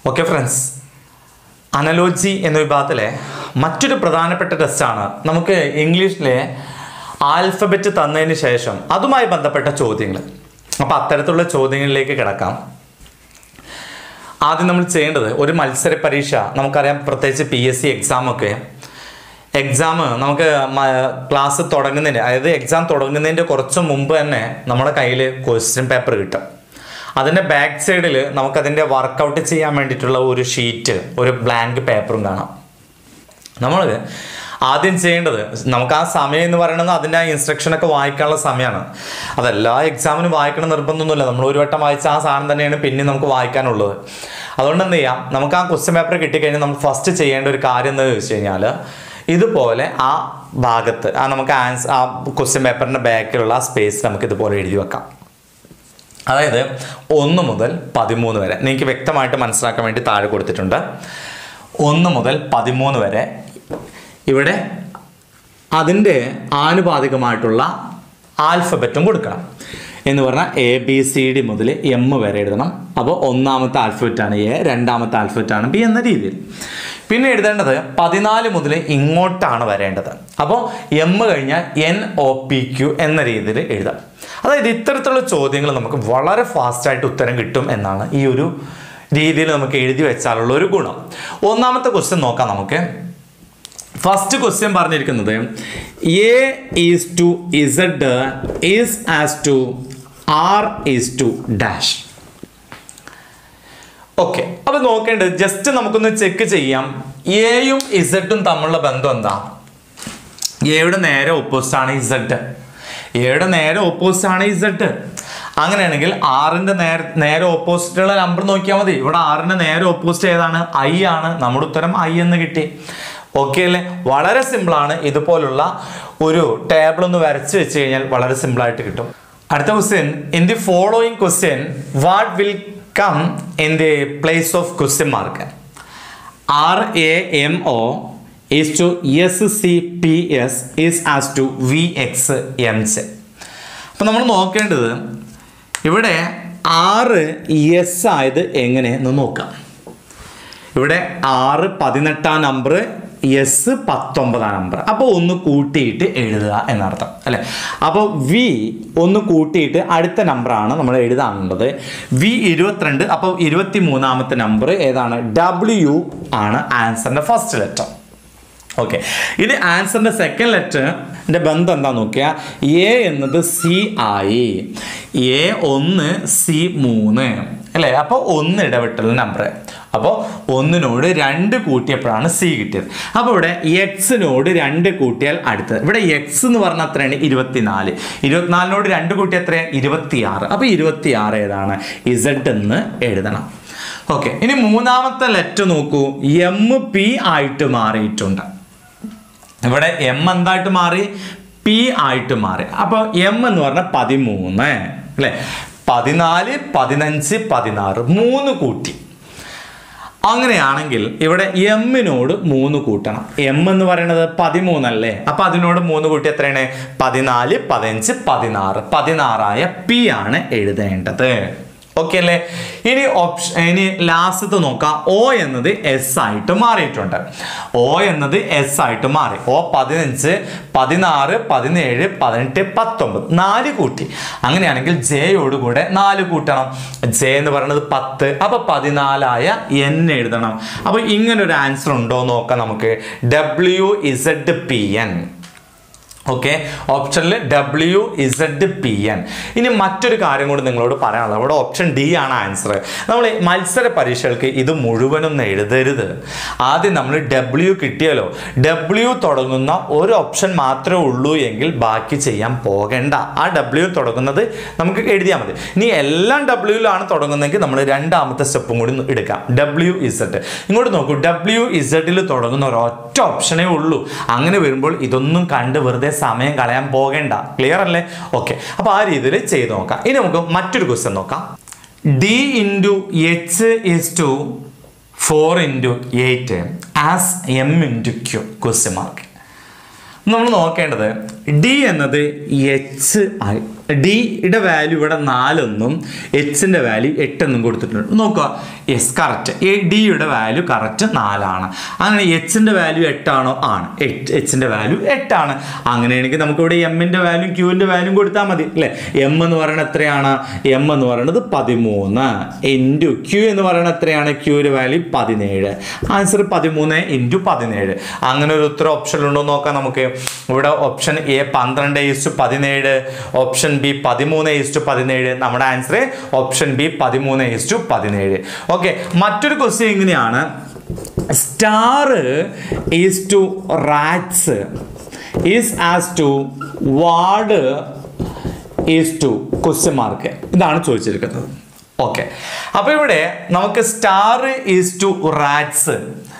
okay friends analogy എന്ന വിഭാഗത്തിലെ മറ്റൊരു പ്രധാനപ്പെട്ട ടെസ്റ്റാണ് നമുക്ക് ഇംഗ്ലീഷിലെ ആൽഫബറ്റ് തന്നതിന് ശേഷം അതുമായി ബന്ധപ്പെട്ട ചോദ്യങ്ങൾ അപ്പോൾ അത്തരത്തിലുള്ള ചോദ്യങ്ങളിലേക്ക് കിടക്കാം ആദ്യം നമ്മൾ ചെയ്യേണ്ടത് ഒരു മത്സര പരീക്ഷ നമുക്കറിയാം പ്രത്യേകിച്ച് പി എസ് സി എക്സാമൊക്കെ എക്സാം നമുക്ക് ക്ലാസ് തുടങ്ങുന്നതിന് അതായത് എക്സാം തുടങ്ങുന്നതിൻ്റെ കുറച്ച് മുമ്പ് തന്നെ നമ്മുടെ കയ്യിൽ ക്വസ്റ്റ്യൻ പേപ്പർ കിട്ടും അതിൻ്റെ ബാക്ക് സൈഡിൽ നമുക്കതിൻ്റെ വർക്കൗട്ട് ചെയ്യാൻ വേണ്ടിയിട്ടുള്ള ഒരു ഷീറ്റ് ഒരു ബ്ലാങ്ക് പേപ്പറും കാണാം നമ്മൾ ആദ്യം ചെയ്യേണ്ടത് നമുക്ക് ആ സമയം എന്ന് പറയുന്നത് അതിൻ്റെ ആ ഇൻസ്ട്രക്ഷനൊക്കെ വായിക്കാനുള്ള സമയമാണ് അതെല്ലാ എക്സാമിനും വായിക്കണം നിർബന്ധമൊന്നുമില്ല നമ്മൾ ഒരു വട്ടം വായിച്ച ആ സാധനം തന്നെയാണ് പിന്നെ നമുക്ക് വായിക്കാനുള്ളത് അതുകൊണ്ട് എന്ത് ചെയ്യാം നമുക്ക് ആ ക്വസ്റ്റ്യൻ പേപ്പർ കിട്ടിക്കഴിഞ്ഞാൽ നമ്മൾ ഫസ്റ്റ് ചെയ്യേണ്ട ഒരു കാര്യം എന്ന് വെച്ച് കഴിഞ്ഞാൽ ഇതുപോലെ ആ ഭാഗത്ത് ആ നമുക്ക് ആൻസർ ആ ക്വസ്റ്റ്യൻ പേപ്പറിൻ്റെ ബാക്കിലുള്ള ആ സ്പേസ് നമുക്ക് ഇതുപോലെ എഴുതി വെക്കാം അതായത് ഒന്ന് മുതൽ പതിമൂന്ന് വരെ നിങ്ങൾക്ക് വ്യക്തമായിട്ട് മനസ്സിലാക്കാൻ വേണ്ടി താഴെ കൊടുത്തിട്ടുണ്ട് ഒന്ന് മുതൽ പതിമൂന്ന് വരെ ഇവിടെ അതിൻ്റെ ആനുപാതികമായിട്ടുള്ള ആൽഫബറ്റും കൊടുക്കണം എന്ന് പറഞ്ഞാൽ എ ബി സി ഡി മുതൽ എം വരെ എഴുതണം അപ്പോൾ ഒന്നാമത്തെ ആൽഫബറ്റാണ് എ രണ്ടാമത്തെ ആൽഫബറ്റാണ് ബി എന്ന രീതിയിൽ പിന്നെ എഴുതേണ്ടത് പതിനാല് മുതൽ ഇങ്ങോട്ടാണ് വരേണ്ടത് അപ്പോൾ എം കഴിഞ്ഞാൽ എൻ ഒ പി ക്യു എന്ന രീതിയിൽ എഴുതാം അതായത് ഇത്തരത്തിലുള്ള ചോദ്യങ്ങൾ നമുക്ക് വളരെ ഫാസ്റ്റായിട്ട് ഉത്തരം കിട്ടും എന്നാണ് ഈ ഒരു രീതിയിൽ നമുക്ക് എഴുതി വെച്ചാലുള്ള ഒരു ഗുണം ഒന്നാമത്തെ ക്വസ്റ്റ്യൻ നോക്കാം നമുക്ക് ഫസ്റ്റ് ക്വസ്റ്റ്യൻ പറഞ്ഞിരിക്കുന്നത് A is to Z is as to R is to dash okay അപ്പൊ നോക്കേണ്ടത് ജസ്റ്റ് നമുക്കൊന്ന് ചെക്ക് ചെയ്യാം എയും ഇസഡും തമ്മിലുള്ള ബന്ധം എന്താ എയുടെ നേരെ ഓപ്പോസിറ്റ് ആണ് ഇസഡ് എയുടെ നേരെ ഓപ്പോസിറ്റ് ആണ് ഇസഡ് അങ്ങനെയാണെങ്കിൽ ആറിന്റെ നേരെ നേരെ ഓപ്പോസിറ്റുള്ള നമ്പർ നോക്കിയാൽ മതി ഇവിടെ ആറിന്റെ നേരെ ഓപ്പോസിറ്റ് ഏതാണ് ഐ ആണ് നമ്മുടെ ഉത്തരം ഐ എന്ന് കിട്ടി ഓക്കെ അല്ലേ വളരെ സിമ്പിൾ ആണ് ഇതുപോലുള്ള ഒരു ടേബിൾ ഒന്ന് വരച്ച് വെച്ച് കഴിഞ്ഞാൽ വളരെ സിമ്പിൾ ആയിട്ട് കിട്ടും അടുത്ത question in the following question what will come in the place of question mark R A M O is to S C P S is as to V X M സെ അപ്പം നമ്മൾ നോക്കേണ്ടത് ഇവിടെ ആറ് S ആയത് എങ്ങനെയെന്ന് നോക്കാം ഇവിടെ ആറ് പതിനെട്ടാം നമ്പർ എസ് പത്തൊമ്പതാം നമ്പർ അപ്പോൾ ഒന്ന് കൂട്ടിയിട്ട് എഴുതുക എന്നർത്ഥം അല്ലേ അപ്പോൾ വി ഒന്ന് കൂട്ടിയിട്ട് അടുത്ത നമ്പറാണ് നമ്മൾ എഴുതാനുള്ളത് വി ഇരുപത്തിരണ്ട് അപ്പോൾ ഇരുപത്തി മൂന്നാമത്തെ നമ്പർ ഏതാണ് ഡബ്ല്യു ആണ് ആൻസറിൻ്റെ ഫസ്റ്റ് ലെറ്റർ ഓക്കെ ഇനി ആൻസറിന്റെ സെക്കൻഡ് ലെറ്ററിന്റെ ബന്ധം എന്താ നോക്കിയാൽ എ എന്നത് സി ആയി എ ഒന്ന് സി മൂന്ന് അല്ലേ അപ്പോൾ ഒന്ന് ഇടവിട്ടുള്ള നമ്പർ അപ്പോൾ ഒന്നിനോട് രണ്ട് കൂട്ടിയപ്പോഴാണ് സി കിട്ടിയത് അപ്പോൾ ഇവിടെ എക്സിനോട് രണ്ട് കൂട്ടിയാൽ അടുത്തത് ഇവിടെ എക്സ് എന്ന് പറഞ്ഞാൽ എത്രയാണ് ഇരുപത്തിനാല് ഇരുപത്തിനാലിനോട് രണ്ട് കൂട്ടി എത്രയാണ് ഇരുപത്തിയാറ് അപ്പോൾ ഇരുപത്തിയാറ് ഏതാണ് ഇസഡ് എന്ന് എഴുതണം ഓക്കെ ഇനി മൂന്നാമത്തെ ലെറ്റർ നോക്കൂ എം പി ആയിട്ട് മാറിയിട്ടുണ്ട് ഇവിടെ എം എന്തായിട്ട് മാറി പി ആയിട്ട് മാറി അപ്പോൾ എം എന്ന് പറഞ്ഞാൽ പതിമൂന്ന് അല്ലേ പതിനാല് പതിനഞ്ച് പതിനാറ് മൂന്ന് കൂട്ടി അങ്ങനെയാണെങ്കിൽ ഇവിടെ എമ്മിനോട് മൂന്ന് കൂട്ടണം എം എന്ന് പറയുന്നത് പതിമൂന്നല്ലേ അപ്പൊ അതിനോട് മൂന്ന് കൂട്ടി എത്രയാണ് പതിനാല് പതിനഞ്ച് പതിനാറ് പതിനാറായ പി ആണ് എഴുതേണ്ടത് ഓക്കെ അല്ലേ ഇനി ഓപ്ഷൻ ഇനി ലാസ്റ്റത്ത് നോക്കാം ഒ എന്നത് എസ് ആയിട്ട് മാറിയിട്ടുണ്ട് ഒ എന്നത് എസ് ആയിട്ട് മാറി ഒ പതിനഞ്ച് പതിനാറ് പതിനേഴ് പതിനെട്ട് പത്തൊമ്പത് നാല് കൂട്ടി അങ്ങനെയാണെങ്കിൽ ജെയോട് കൂടെ നാല് കൂട്ടണം ജെ എന്ന് പറയുന്നത് പത്ത് അപ്പൊ പതിനാലായ എൻ എഴുതണം അപ്പൊ ഇങ്ങനെ ഒരു ആൻസർ ഉണ്ടോ എന്ന് നോക്കാം നമുക്ക് W Z P N okay ഓപ്ഷനിൽ ഡബ്ല്യു ഇസഡ് പി എൻ ഇനി മറ്റൊരു കാര്യം കൂടി നിങ്ങളോട് പറയാനുള്ളത് അവിടെ ഓപ്ഷൻ ഡി ആണ് ആൻസർ നമ്മൾ മത്സര പരീക്ഷകൾക്ക് ഇത് മുഴുവനൊന്നും എഴുതരുത് ആദ്യം നമ്മൾ ഡബ്ല്യു കിട്ടിയാലോ ഡബ്ല്യു തുടങ്ങുന്ന ഒരു ഓപ്ഷൻ മാത്രമേ ഉള്ളൂ എങ്കിൽ ബാക്കി ചെയ്യാൻ പോകേണ്ട ആ ഡബ്ല്യു തുടങ്ങുന്നത് നമുക്ക് എഴുതിയാൽ മതി ഇനി എല്ലാം ഡബ്ല്യൂയിലാണ് തുടങ്ങുന്നതെങ്കിൽ നമ്മൾ രണ്ടാമത്തെ സ്റ്റെപ്പും കൂടി എടുക്കാം ഡബ്ല്യു ഇസഡ് ഇങ്ങോട്ട് നോക്കൂ ഡബ്ല്യു ഇസഡിൽ തുടങ്ങുന്ന ഒരൊറ്റ ഓപ്ഷനേ ഉള്ളൂ അങ്ങനെ വരുമ്പോൾ ഇതൊന്നും കണ്ട് വെറുതെ സമയം കളയാൻ പോകേണ്ട ക്ലിയർ അല്ലേ ഓക്കെ അപ്പോൾ ആ രീതിയിൽ ചെയ്ത് നോക്കാം ഇനി നമുക്ക് മറ്റൊരു ക്വസ്റ്റ്യൻ നോക്കാം D into H is to four into eight as M into Q question mark നമ്മൾ നോക്കേണ്ടത് ഡി എന്നത് എച്ച് ആയി ഡിയുടെ വാല്യൂ ഇവിടെ നാലെന്നും എച്ചിൻ്റെ വാല്യൂ എട്ടെന്നും കൊടുത്തിട്ടുണ്ട് നോക്കുക യെസ് കറക്റ്റ് ഡിയുടെ വാല്യൂ കറക്റ്റ് നാലാണ് അങ്ങനെ എച്ചിൻ്റെ വാല്യൂ എട്ടാണോ ആണ് എച്ചിൻ്റെ വാല്യൂ എട്ടാണ് അങ്ങനെയാണെങ്കിൽ നമുക്ക് ഇവിടെ എമ്മിൻ്റെ വാല്യൂ ക്യൂവിൻ്റെ വാല്യൂ കൊടുത്താൽ മതി അല്ലേ എം എന്ന് പറയുന്നത് എത്രയാണ് എം എന്ന് പറയുന്നത് പതിമൂന്ന് ഇൻറ്റു ക്യൂ എന്ന് പറയുന്നത് എത്രയാണ് ക്യൂവിൻ്റെ വാല്യൂ പതിനേഴ് ആൻസർ പതിമൂന്ന് ഇൻറ്റു പതിനേഴ് അങ്ങനെ ഒരു ഉത്തരം ഓപ്ഷൻ ഉണ്ടോ എന്ന് നോക്കാം നമുക്ക് ഇവിടെ ഓപ്ഷൻ എ പന്ത്രണ്ട് ഈസ്റ്റു പതിനേഴ് ഓപ്ഷൻ ബി പതിമൂന്ന് ഈസ്റ്റു പതിനേഴ് നമ്മുടെ ആൻസർ ഓപ്ഷൻ ബി പതിമൂന്ന് ഈസ്റ്റു പതിനേഴ് ഓക്കെ മറ്റൊരു ക്വസ്റ്റ്യൻ ഇങ്ങനെയാണ് star is to rats is as to ward is to question mark ഇതാണ് ചോദിച്ചിരിക്കുന്നത് ഓക്കെ അപ്പോൾ ഇവിടെ നമുക്ക് സ്റ്റാർ ഈസ് ടു റാറ്റ്സ്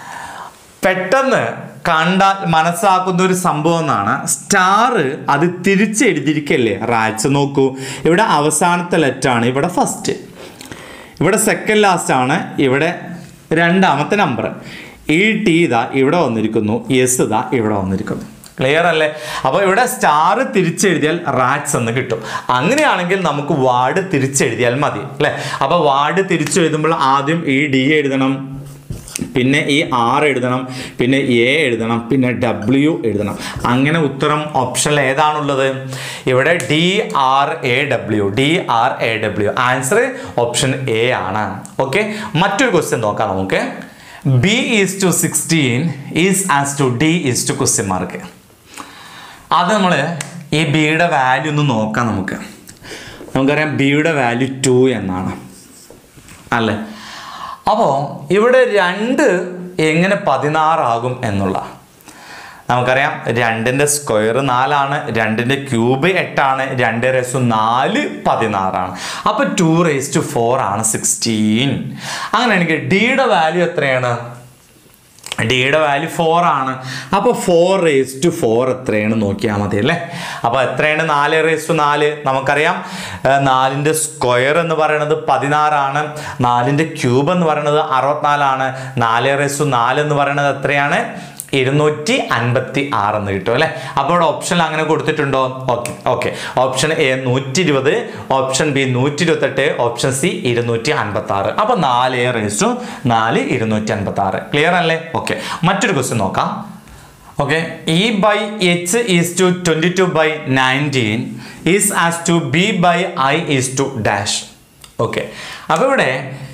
പെട്ടെന്ന് കണ്ടാൽ മനസ്സിലാക്കുന്ന ഒരു സംഭവം എന്നാണ് സ്റ്റാർ അത് തിരിച്ചെഴുതിയിരിക്കല്ലേ റാറ്റ്സ് നോക്കൂ ഇവിടെ അവസാനത്തെ ലെറ്റാണ് ഇവിടെ ഫസ്റ്റ് ഇവിടെ സെക്കൻഡ് ലാസ്റ്റ് ആണ് ഇവിടെ രണ്ടാമത്തെ നമ്പർ ഈ ടി ഇതാ ഇവിടെ വന്നിരിക്കുന്നു എസ് ഇതാ ഇവിടെ വന്നിരിക്കുന്നു ക്ലിയർ അല്ലേ അപ്പോൾ ഇവിടെ സ്റ്റാർ തിരിച്ചെഴുതിയാൽ റാറ്റ്സ് എന്ന് കിട്ടും അങ്ങനെയാണെങ്കിൽ നമുക്ക് വാർഡ് തിരിച്ചെഴുതിയാൽ മതി അല്ലേ അപ്പോൾ വാർഡ് തിരിച്ചെഴുതുമ്പോൾ ആദ്യം ഈ ഡി എഴുതണം പിന്നെ ഈ ആർ എഴുതണം പിന്നെ എ എഴുതണം പിന്നെ ഡബ്ല്യു എഴുതണം അങ്ങനെ ഉത്തരം ഓപ്ഷനിൽ ഏതാണുള്ളത് ഇവിടെ D R A W D R A W answer option A ആണ് ഓക്കെ മറ്റൊരു ക്വസ്റ്റ്യൻ നോക്കാം നമുക്ക് B is to sixteen is as to D is to question mark അത് നമ്മൾ ഈ ബിയുടെ വാല്യൂ ഒന്ന് നോക്കാം നമുക്ക് നമുക്കറിയാം ബിയുടെ വാല്യൂ ടു എന്നാണ് അല്ലേ അപ്പോൾ ഇവിടെ രണ്ട് എങ്ങനെ പതിനാറാകും എന്നുള്ള നമുക്കറിയാം രണ്ടിൻ്റെ സ്ക്വയർ നാലാണ് രണ്ടിൻ്റെ ക്യൂബ് എട്ടാണ് രണ്ട് റേസ് നാല് പതിനാറാണ് അപ്പോൾ ടു റേസ് ടു ഫോർ ആണ് സിക്സ്റ്റീൻ അങ്ങനെയാണെങ്കിൽ ഡിയുടെ വാല്യൂ എത്രയാണ് ഡിയുടെ വാല്യൂ ഫോർ ആണ് അപ്പോൾ ഫോർ റേസ് ടു ഫോർ എത്രയാണ് നോക്കിയാൽ മതി അല്ലേ അപ്പോൾ എത്രയാണ് നാല് റേസ് ടു നാല് നമുക്കറിയാം ഏർ നാലിൻ്റെ സ്ക്വയർ എന്ന് പറയുന്നത് പതിനാറാണ് നാലിൻ്റെ ക്യൂബ് എന്ന് പറയുന്നത് അറുപത്തിനാലാണ് നാല് റേസ് ടു നാല് എന്ന് പറയുന്നത് എത്രയാണ് ഇരുന്നൂറ്റി അൻപത്തി ആറ് എന്ന് കിട്ടും അല്ലേ അപ്പോൾ ഇവിടെ ഓപ്ഷൻ അങ്ങനെ കൊടുത്തിട്ടുണ്ടോ ഓക്കെ ഓക്കെ ഓപ്ഷൻ എ നൂറ്റി ഇരുപത് ഓപ്ഷൻ ബി നൂറ്റി ഇരുപത്തെട്ട് ഓപ്ഷൻ സി ഇരുന്നൂറ്റി അൻപത്തി ആറ് അപ്പോൾ നാല് എ റേസ്റ്റു നാല് ഇരുന്നൂറ്റി അൻപത്തി ആറ് ക്ലിയർ അല്ലേ ഓക്കെ മറ്റൊരു ക്വസ്റ്റ്യൻ നോക്കാം okay E by H is to twenty two by nineteen is as to B by I is to dash okay അപ്പോൾ ഇവിടെ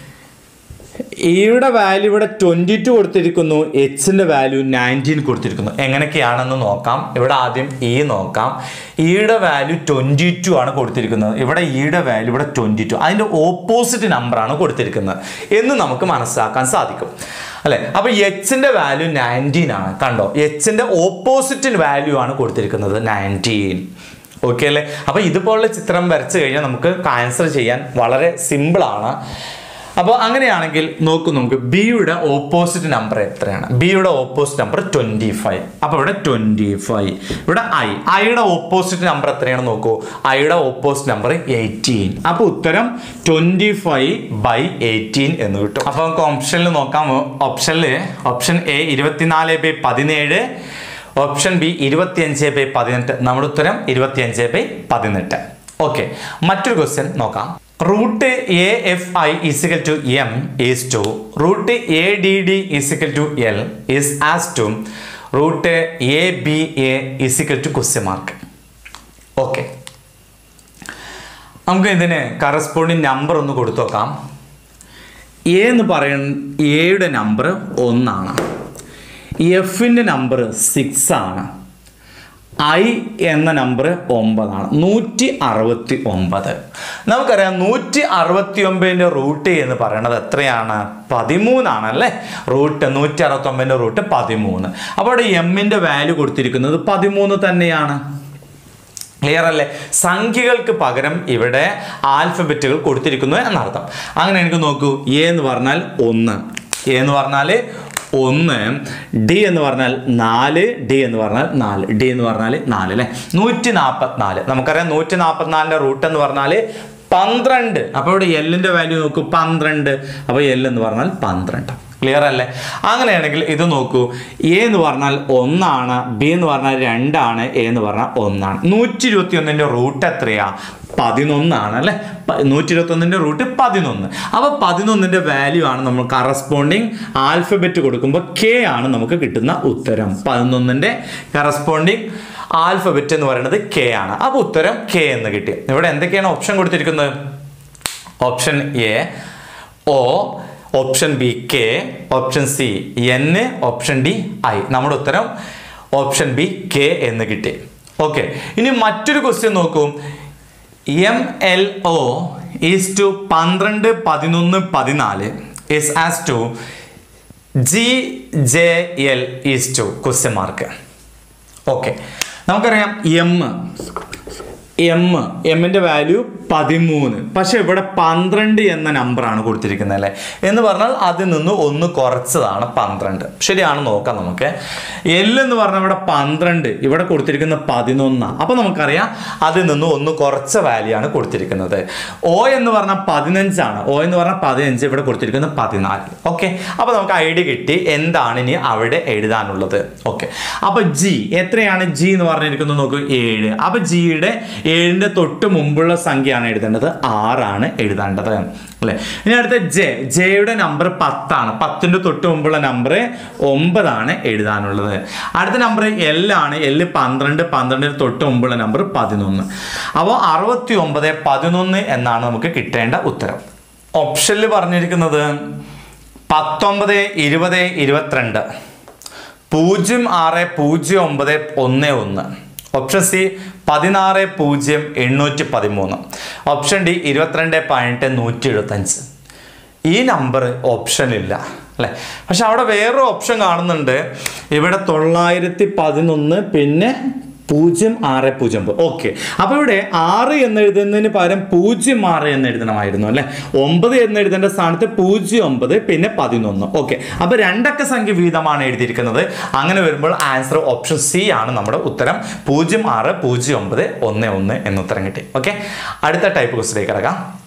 ഇയുടെ വാല്യൂ ഇവിടെ ട്വൻറ്റി ടു കൊടുത്തിരിക്കുന്നു എച്ചിൻ്റെ വാല്യൂ നയൻറ്റീൻ കൊടുത്തിരിക്കുന്നു എങ്ങനെയൊക്കെയാണെന്ന് നോക്കാം ഇവിടെ ആദ്യം ഇ നോക്കാം ഇയുടെ വാല്യൂ ട്വൻറ്റി ടു ആണ് കൊടുത്തിരിക്കുന്നത് ഇവിടെ ഇയുടെ വാല്യൂ ഇവിടെ ട്വൻറ്റി ടു അതിൻ്റെ ഓപ്പോസിറ്റ് നമ്പറാണ് കൊടുത്തിരിക്കുന്നത് എന്ന് നമുക്ക് മനസ്സിലാക്കാൻ സാധിക്കും അല്ലേ അപ്പോൾ എച്ചിൻ്റെ വാല്യൂ നയൻറ്റീൻ ആണ് കണ്ടോ എച്ചിൻ്റെ ഓപ്പോസിറ്റ് വാല്യൂ ആണ് കൊടുത്തിരിക്കുന്നത് നയൻറ്റീൻ ഓക്കെ അല്ലേ അപ്പോൾ ഇതുപോലുള്ള ചിത്രം വരച്ചു കഴിഞ്ഞാൽ നമുക്ക് ആൻസർ ചെയ്യാൻ വളരെ സിമ്പിളാണ് അപ്പോൾ അങ്ങനെയാണെങ്കിൽ നോക്കൂ നമുക്ക് ബിയുടെ ഓപ്പോസിറ്റ് നമ്പർ എത്രയാണ് ബിയുടെ ഓപ്പോസിറ്റ് നമ്പർ ട്വൻറ്റി ഫൈവ് അപ്പോൾ ഇവിടെ ട്വൻറ്റി ഫൈവ് ഇവിടെ ഐ ഐയുടെ ഓപ്പോസിറ്റ് നമ്പർ എത്രയാണ് നോക്കൂ ഐയുടെ ഓപ്പോസിറ്റ് നമ്പർ എയ്റ്റീൻ അപ്പോൾ ഉത്തരം ട്വൻറ്റി ഫൈവ് ബൈ എയ്റ്റീൻ എന്ന് കിട്ടും അപ്പോൾ നമുക്ക് ഓപ്ഷനിൽ നോക്കാം ഓപ്ഷനിൽ ഓപ്ഷൻ എ ഇരുപത്തിനാല് ബൈ പതിനേഴ് ഓപ്ഷൻ ബി ഇരുപത്തിയഞ്ച് ബൈ പതിനെട്ട് നമ്മുടെ ഉത്തരം ഇരുപത്തിയഞ്ച് ബൈ പതിനെട്ട് ഓക്കെ മറ്റൊരു ക്വസ്റ്റ്യൻ നോക്കാം root A F I is equal to M is to root A D D is equal to L is as to root A B A is equal to question mark okay നമുക്ക് ഇതിന് corresponding number ഒന്ന് കൊടുത്തു നോക്കാം A എന്ന് പറയുന്ന എയുടെ number ഒന്നാണ് എഫിൻ്റെ നമ്പർ സിക്സ് ആണ് ഐ എന്ന നമ്പർ ഒമ്പതാണ് നൂറ്റി അറുപത്തി ഒമ്പത് നമുക്കറിയാം നൂറ്റി അറുപത്തി ഒമ്പതിൻ്റെ റൂട്ട് എന്ന് പറയുന്നത് എത്രയാണ് പതിമൂന്നാണ് അല്ലേ റൂട്ട് നൂറ്റി അറുപത്തി ഒമ്പതിൻ്റെ റൂട്ട് പതിമൂന്ന് അപ്പോൾ അവിടെ എമ്മിൻ്റെ വാല്യൂ കൊടുത്തിരിക്കുന്നത് പതിമൂന്ന് തന്നെയാണ് ക്ലിയർ അല്ലേ സംഖ്യകൾക്ക് പകരം ഇവിടെ ആൽഫബറ്റുകൾ കൊടുത്തിരിക്കുന്നു എന്നർത്ഥം അങ്ങനെ എനിക്ക് നോക്കൂ എ എന്ന് പറഞ്ഞാൽ ഒന്ന് എ എന്ന് പറഞ്ഞാൽ ഒന്ന് ഡി എന്ന് പറഞ്ഞാൽ നാല് ഡി എന്ന് പറഞ്ഞാൽ നാല് ഡി എന്ന് പറഞ്ഞാൽ നാല് അല്ലേ നൂറ്റി നാൽപ്പത്തിനാല് നമുക്കറിയാം നൂറ്റി നാൽപ്പത്തിനാലിൻ്റെ റൂട്ട് എന്ന് പറഞ്ഞാൽ പന്ത്രണ്ട് അപ്പോൾ ഇവിടെ എല്ലിൻ്റെ വാല്യൂ നോക്കൂ പന്ത്രണ്ട് അപ്പോൾ എൽ എന്ന് പറഞ്ഞാൽ പന്ത്രണ്ട് ക്ലിയർ അല്ലേ അങ്ങനെയാണെങ്കിൽ ഇത് നോക്കൂ എ എന്ന് പറഞ്ഞാൽ ഒന്നാണ് ബി എന്ന് പറഞ്ഞാൽ രണ്ടാണ് എ എന്ന് പറഞ്ഞാൽ ഒന്നാണ് നൂറ്റി ഇരുപത്തി ഒന്നിൻ്റെ റൂട്ട് എത്രയാ പതിനൊന്നാണ് അല്ലേ നൂറ്റി ഇരുപത്തി ഒന്നിൻ്റെ റൂട്ട് പതിനൊന്ന് അപ്പോൾ പതിനൊന്നിൻ്റെ വാല്യൂ ആണ് നമ്മൾ കറസ്പോണ്ടിങ് ആൽഫബറ്റ് കൊടുക്കുമ്പോൾ കെ ആണ് നമുക്ക് കിട്ടുന്ന ഉത്തരം പതിനൊന്നിൻ്റെ കറസ്പോണ്ടിങ് ആൽഫബറ്റ് എന്ന് പറയുന്നത് കെ ആണ് അപ്പോൾ ഉത്തരം കെ എന്ന് കിട്ടി ഇവിടെ എന്തൊക്കെയാണ് ഓപ്ഷൻ കൊടുത്തിരിക്കുന്നത് option A O option B K option C N option D I നമ്മുടെ ഉത്തരം ഓപ്ഷൻ ബി കെ എന്ന് കിട്ടി ഓക്കെ ഇനി മറ്റൊരു ക്വസ്റ്റ്യൻ നോക്കൂ M L O is to പന്ത്രണ്ട് പതിനൊന്ന് പതിനാല് is as to G J L is to question mark okay നമുക്കറിയാം എം എം എമ്മിൻ്റെ വാല്യൂ പതിമൂന്ന് പക്ഷെ ഇവിടെ പന്ത്രണ്ട് എന്ന നമ്പറാണ് കൊടുത്തിരിക്കുന്നത് അല്ലേ എന്ന് പറഞ്ഞാൽ അതിൽ നിന്ന് ഒന്ന് കുറച്ചതാണ് പന്ത്രണ്ട് ശരിയാണ് നോക്കാം നമുക്ക് എൽ എന്ന് പറഞ്ഞാൽ ഇവിടെ പന്ത്രണ്ട് ഇവിടെ കൊടുത്തിരിക്കുന്ന പതിനൊന്നാണ് അപ്പോൾ നമുക്കറിയാം അതിൽ നിന്ന് ഒന്ന് കുറച്ച വാല്യൂ ആണ് കൊടുത്തിരിക്കുന്നത് ഒ എന്ന് പറഞ്ഞാൽ പതിനഞ്ചാണ് ഒ എന്ന് പറഞ്ഞാൽ പതിനഞ്ച് ഇവിടെ കൊടുത്തിരിക്കുന്നത് പതിനാല് ഓക്കെ അപ്പോൾ നമുക്ക് ഐഡിയ കിട്ടി എന്താണ് ഇനി അവിടെ എഴുതാനുള്ളത് ഓക്കെ അപ്പോൾ ജി എത്രയാണ് ജി എന്ന് പറഞ്ഞിരിക്കുന്നത് നോക്കൂ ഏഴ് അപ്പോൾ ജിയുടെ ഏഴിൻ്റെ തൊട്ട് മുമ്പുള്ള സംഖ്യയാണ് എഴുതേണ്ടത് ആറാണ് എഴുതേണ്ടത് അല്ലേ ഇനി അടുത്ത ജെ ജെയുടെ നമ്പർ പത്താണ് പത്തിൻ്റെ തൊട്ട് മുമ്പുള്ള നമ്പർ ഒമ്പതാണ് എഴുതാനുള്ളത് അടുത്ത നമ്പർ എൽ ആണ് എൽ പന്ത്രണ്ട് പന്ത്രണ്ടിന് തൊട്ട് മുമ്പുള്ള നമ്പർ പതിനൊന്ന് അപ്പോൾ അറുപത്തി ഒമ്പത് പതിനൊന്ന് എന്നാണ് നമുക്ക് കിട്ടേണ്ട ഉത്തരം ഓപ്ഷനിൽ പറഞ്ഞിരിക്കുന്നത് പത്തൊമ്പത് ഇരുപത് ഇരുപത്തിരണ്ട് പൂജ്യം ആറ് പൂജ്യം ഒമ്പത് ഒന്ന് ഒന്ന് ഓപ്ഷൻ സി പതിനാറ് പൂജ്യം എണ്ണൂറ്റി പതിമൂന്ന് ഓപ്ഷൻ ഡി ഇരുപത്തിരണ്ട് പതിനെട്ട് നൂറ്റി എഴുപത്തഞ്ച് ഈ നമ്പർ ഓപ്ഷനില്ല അല്ലേ പക്ഷെ അവിടെ വേറൊരു ഓപ്ഷൻ കാണുന്നുണ്ട് ഇവിടെ തൊള്ളായിരത്തി പതിനൊന്ന് പിന്നെ പൂജ്യം ആറ് പൂജ്യം ഒമ്പത് ഓക്കെ അപ്പോൾ ഇവിടെ ആറ് എന്ന് എഴുതുന്നതിന് പകരം പൂജ്യം ആറ് എന്ന് എഴുതണമായിരുന്നു അല്ലേ ഒമ്പത് എന്ന് എഴുതേണ്ട സ്ഥാനത്ത് പൂജ്യം ഒമ്പത് പിന്നെ പതിനൊന്ന് ഓക്കെ അപ്പോൾ രണ്ടക്ക സംഖ്യ വീതമാണ് എഴുതിയിരിക്കുന്നത് അങ്ങനെ വരുമ്പോൾ ആൻസർ ഓപ്ഷൻ സി ആണ് നമ്മുടെ ഉത്തരം പൂജ്യം ആറ് പൂജ്യം ഒമ്പത് ഒന്ന് ഒന്ന് എന്ന ഉത്തരം കിട്ടി ഓക്കെ അടുത്ത ടൈപ്പ് ക്വസ്റ്റിലേക്ക് കിടക്കാം